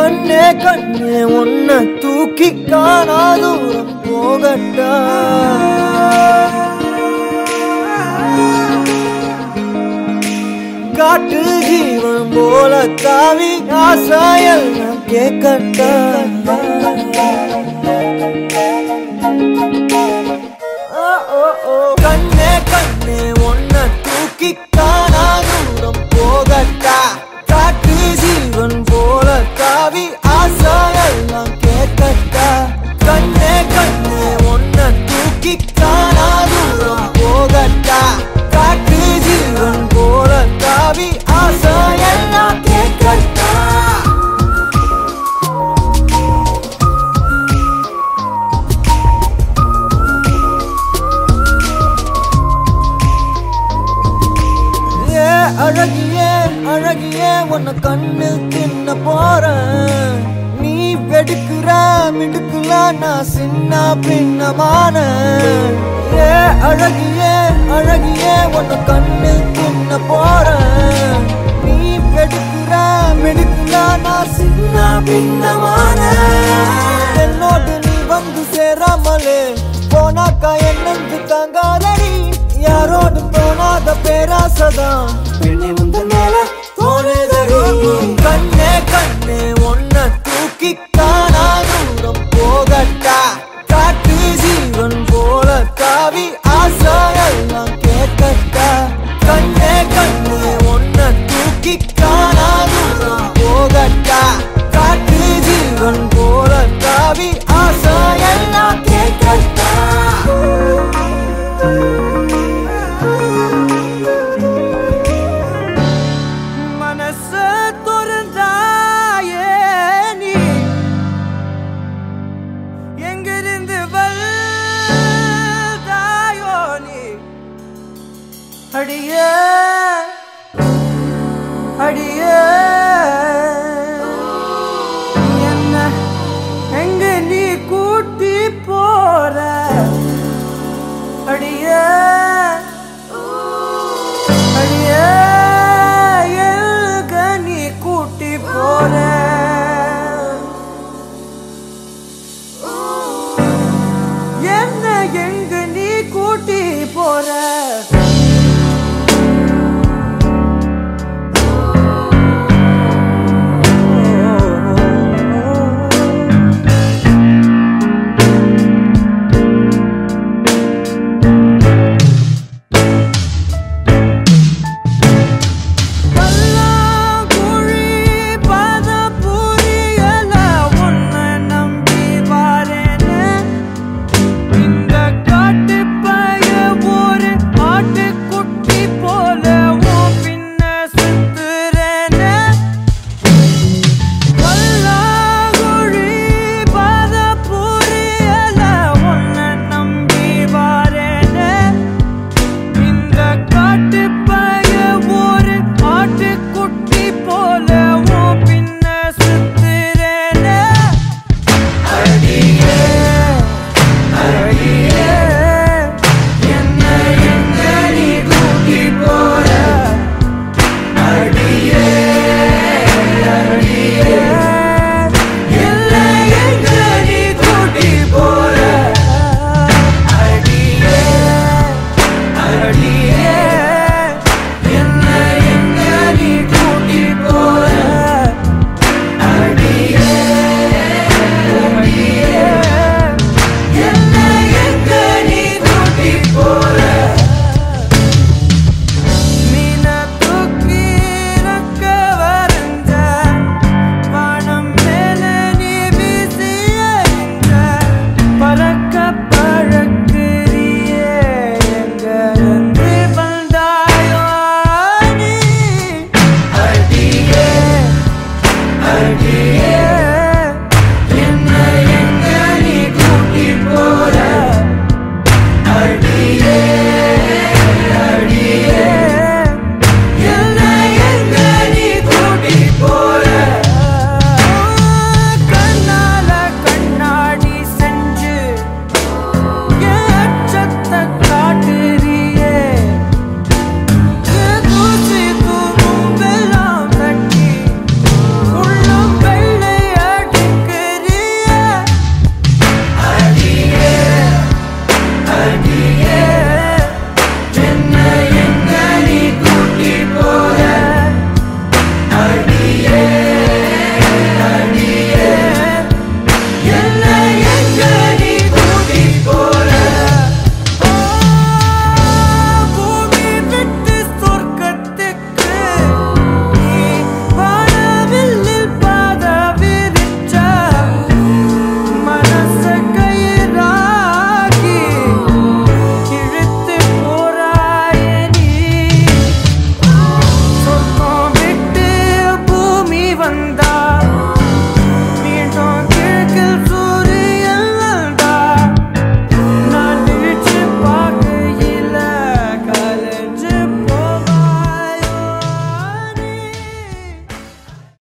கண்ணே கண்ணே உன்னை தூக்கி காணா தூரம் போகட்டா காட்டு ஜீவன் போல தாவி ஆசாயெல்லாம் கேட்கட்டா ஓ, ஓ, ஓ. கண்ணே கண்ணே உன்னை தூக்கி காணா தூரம் போகட்டா காட்டு ஜீவன் போல தாவி ஆசாயெல்லாம் கேட்கட்டா கண்ணே கண்ணே உன்னை தூக்கி காணா தூரம் போகட்டா காட்டு ஜீவன் போல தாவி ஆசாயெல்லாம் கேட்கட்டா ஏ அழகியே அழகியே உன்னை கண்ணு தின்ன போறேன் நீ வெடுக்குற மிடுக்குல நான் சின்ன பின்னமான ஏ அழகியே அழகியே உன்னை கண்ணு தின்ன போறேன் நீ வெடுக்குற மிடுக்குல நான் சின்ன பின்னமான என்னோடு நீ வந்து சேராமலே போனாக்கா என்னந்து தாங்காதடி யாரோடு தோணாத பேராசதான் பெண்ணை வந்து மேல தோணுதடி